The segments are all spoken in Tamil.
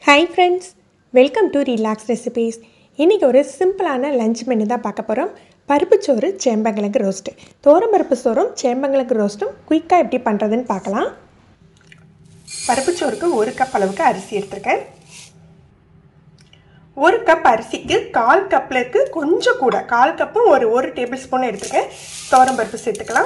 hi friends welcome to relax recipes இன்றைக்கி ஒரு சிம்பிளான லஞ்ச் மெனு தான் பார்க்க போகிறோம் பருப்புச்சோறு சேம்பங்கிழங்கு ரோஸ்ட்டு தோரம்பருப்பு சோறும் சேம்பங்கிழங்கு ரோஸ்ட்டும் குயிக்காக எப்படி பண்ணுறதுன்னு பார்க்கலாம் பருப்புச்சோறுக்கு ஒரு கப் அளவுக்கு அரிசி எடுத்திருக்கேன் ஒரு கப் அரிசிக்கு கால் கப்பிலுக்கு கொஞ்சம் கூட கால் கப்பும் ஒரு ஒரு டேபிள் ஸ்பூன் எடுத்துக்கேன் தோரம்பருப்பு சேர்த்துக்கலாம்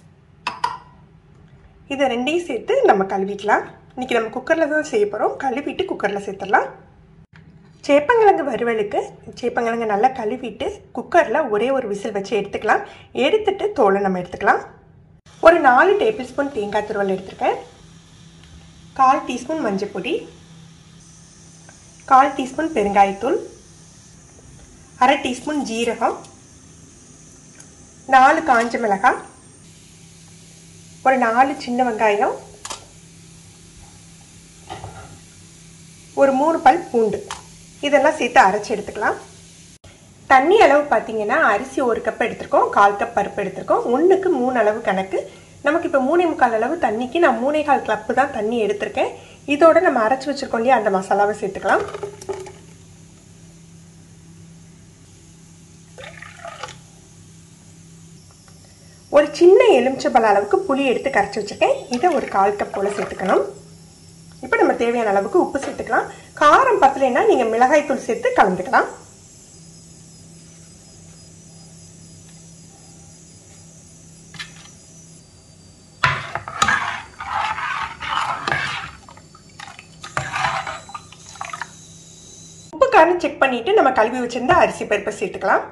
இதை ரெண்டையும் சேர்த்து நம்ம கழுவிக்கலாம் இன்றைக்கி நம்ம குக்கரில் தான் செய்ய போகிறோம் கழுவிட்டு குக்கரில் சேர்த்துடலாம் சேப்பங்கிழங்கு வறுவலுக்கு சேப்பங்கிழங்கு நல்லா கழுவிட்டு குக்கரில் ஒரே ஒரு விசில் வச்சு எடுத்துக்கலாம் எடுத்துட்டு தோலை நம்ம எடுத்துக்கலாம் ஒரு நாலு டேபிள் ஸ்பூன் தேங்காய் துருவல் எடுத்துருக்கேன் கால் டீஸ்பூன் மஞ்சள் பொடி கால் டீஸ்பூன் பெருங்காயத்தூள் அரை டீஸ்பூன் ஜீரகம் நாலு காஞ்ச மிளகாய் ஒரு நாலு சின்ன வெங்காயம் ஒரு மூணு பல் பூண்டு இதெல்லாம் சேர்த்து அரைச்சி எடுத்துக்கலாம் தண்ணி அளவு பார்த்தீங்கன்னா அரிசி ஒரு கப் எடுத்திருக்கோம் கால் கப் பருப்பு எடுத்திருக்கோம் ஒன்றுக்கு மூணு அளவு கணக்கு நமக்கு இப்போ மூணே முக்கால் அளவு தண்ணிக்கு நான் மூணே கால் கப்பு தான் தண்ணி எடுத்திருக்கேன் இதோட நம்ம அரைச்சி வச்சுருக்கோம் இல்லையா அந்த மசாலாவை சேர்த்துக்கலாம் ஒரு சின்ன எலுமிச்சம்பழ அளவுக்கு புளி எடுத்து கரைச்சி வச்சுருக்கேன் இதை ஒரு கால் கப் போல் சேர்த்துக்கணும் இப்போ நம்ம தேவையான அளவுக்கு உப்பு சேர்த்துக்கலாம் காரம் பத்தலைன்னா நீங்கள் மிளகாய் தூள் சேர்த்து கலந்துக்கலாம் உப்பு காரம் செக் பண்ணிட்டு நம்ம கழுவி வச்சிருந்தா அரிசி பருப்பை சேர்த்துக்கலாம்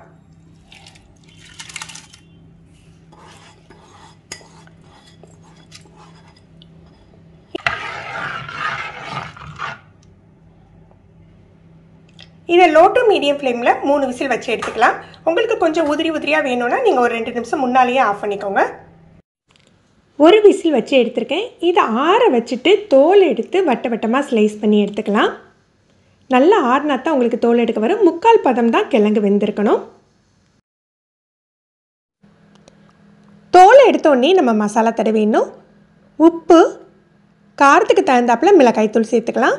இதை லோ டு மீடியம் ஃப்ளேமில் மூணு விசில் வச்சு எடுத்துக்கலாம் உங்களுக்கு கொஞ்சம் உதிரி உதிரியாக வேணும்னா நீங்கள் ஒரு ரெண்டு நிமிஷம் முன்னாலேயே ஆஃப் பண்ணிக்கோங்க ஒரு விசில் வச்சு எடுத்திருக்கேன் இதை ஆற வச்சுட்டு தோல் எடுத்து வட்ட வட்டமாக ஸ்லைஸ் பண்ணி எடுத்துக்கலாம் நல்லா ஆறுனா தான் உங்களுக்கு தோல் எடுக்க வரும் முக்கால் பதம் தான் கிழங்கு வெந்திருக்கணும் தோலை எடுத்தோடனே நம்ம மசாலா தடவிடணும் உப்பு காரத்துக்கு தகுந்தாப்பில் மிளகாய்த்தூள் சேர்த்துக்கலாம்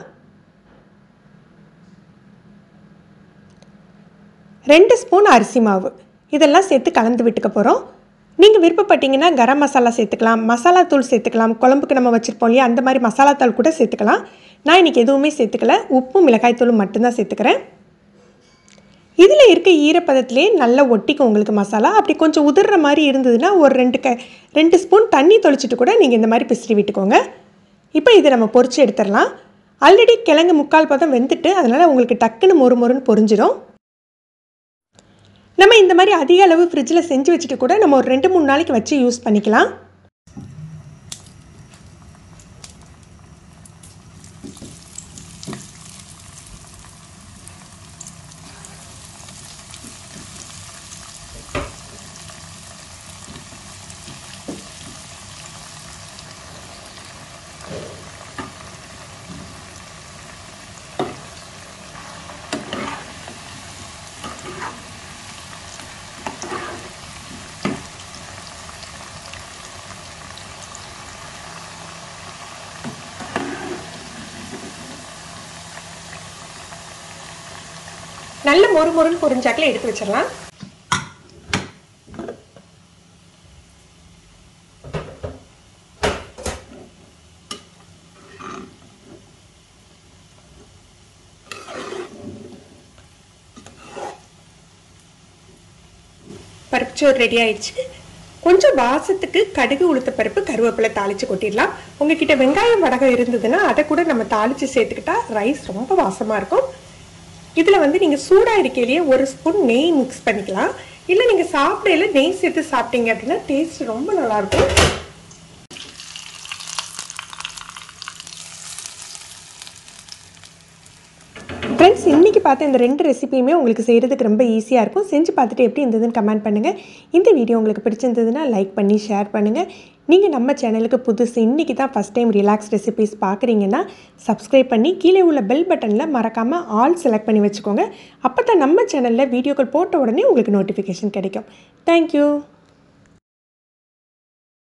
ரெண்டு ஸ்பூன் அரிசி மாவு இதெல்லாம் சேர்த்து கலந்து விட்டுக்க போகிறோம் நீங்கள் விருப்பப்பட்டீங்கன்னா கரம் மசாலா சேர்த்துக்கலாம் மசாலா தூள் சேர்த்துக்கலாம் குழம்புக்கு நம்ம வச்சுருப்போம் இல்லையா அந்த மாதிரி மசாலா தூள் கூட சேர்த்துக்கலாம் நான் இன்றைக்கி எதுவுமே சேர்த்துக்கல உப்பும் மிளகாய்த்தூளும் மட்டும்தான் சேர்த்துக்கிறேன் இதில் இருக்க ஈரப்பதத்திலே நல்லா ஒட்டிக்கும் உங்களுக்கு மசாலா அப்படி கொஞ்சம் உதிர்ற மாதிரி இருந்ததுன்னா ஒரு ரெண்டு க ரெண்டு ஸ்பூன் தண்ணி தொளிச்சிட்டு கூட நீங்கள் இந்த மாதிரி பிசிறி விட்டுக்கோங்க இப்போ இதை நம்ம பொறிச்சு எடுத்துடலாம் ஆல்ரெடி கிழங்கு முக்கால் பதம் வெந்துட்டு அதனால் உங்களுக்கு டக்குன்னு மொறு மொறுன்னு பொரிஞ்சிடும் நம்ம இந்த மாதிரி அதிக அளவு ஃப்ரிட்ஜில் செஞ்சு வச்சுட்டு கூட நம்ம ஒரு ரெண்டு மூணு நாளைக்கு வச்சு யூஸ் பண்ணிக்கலாம் நல்ல மொறு மொறுன்னு பொரிஞ்சாக்கில் எடுத்து வச்சிடலாம் பருப்புச்சோறு ரெடி ஆயிடுச்சு கொஞ்சம் வாசத்துக்கு கடுகு உளுத்த பருப்பு கருவேப்பிலை தாளித்து கொட்டிடலாம் உங்ககிட்ட வெங்காயம் வடகம் இருந்ததுன்னா அதை கூட நம்ம தாளித்து சேர்த்துக்கிட்டா ரைஸ் ரொம்ப வாசமாக இருக்கும் இதில் வந்து நீங்கள் சூடாக இருக்கையிலேயே ஒரு ஸ்பூன் நெய் மிக்ஸ் பண்ணிக்கலாம் இல்லை நீங்கள் சாப்பிடையில நெய் சேர்த்து சாப்பிட்டீங்க அப்படின்னா டேஸ்ட் ரொம்ப நல்லாயிருக்கும் ஃப்ரெண்ட்ஸ் இன்றைக்கி பார்த்த இந்த ரெண்டு ரெசிபியுமே உங்களுக்கு செய்கிறதுக்கு ரொம்ப ஈஸியாக இருக்கும் செஞ்சு பார்த்துட்டு எப்படி இருந்ததுன்னு கமெண்ட் பண்ணுங்கள் இந்த வீடியோ உங்களுக்கு பிடிச்சிருந்ததுன்னா லைக் பண்ணி ஷேர் பண்ணுங்கள் நீங்கள் நம்ம சேனலுக்கு புதுசு இன்றைக்கி தான் ஃபஸ்ட் டைம் ரிலாக்ஸ் ரெசிபிஸ் பார்க்குறீங்கன்னா சப்ஸ்கிரைப் பண்ணி கீழே உள்ள பெல் பட்டனில் மறக்காமல் ஆல் செலக்ட் பண்ணி வச்சுக்கோங்க அப்போ தான் நம்ம சேனலில் வீடியோக்கள் போட்ட உடனே உங்களுக்கு நோட்டிஃபிகேஷன் கிடைக்கும் தேங்க்யூ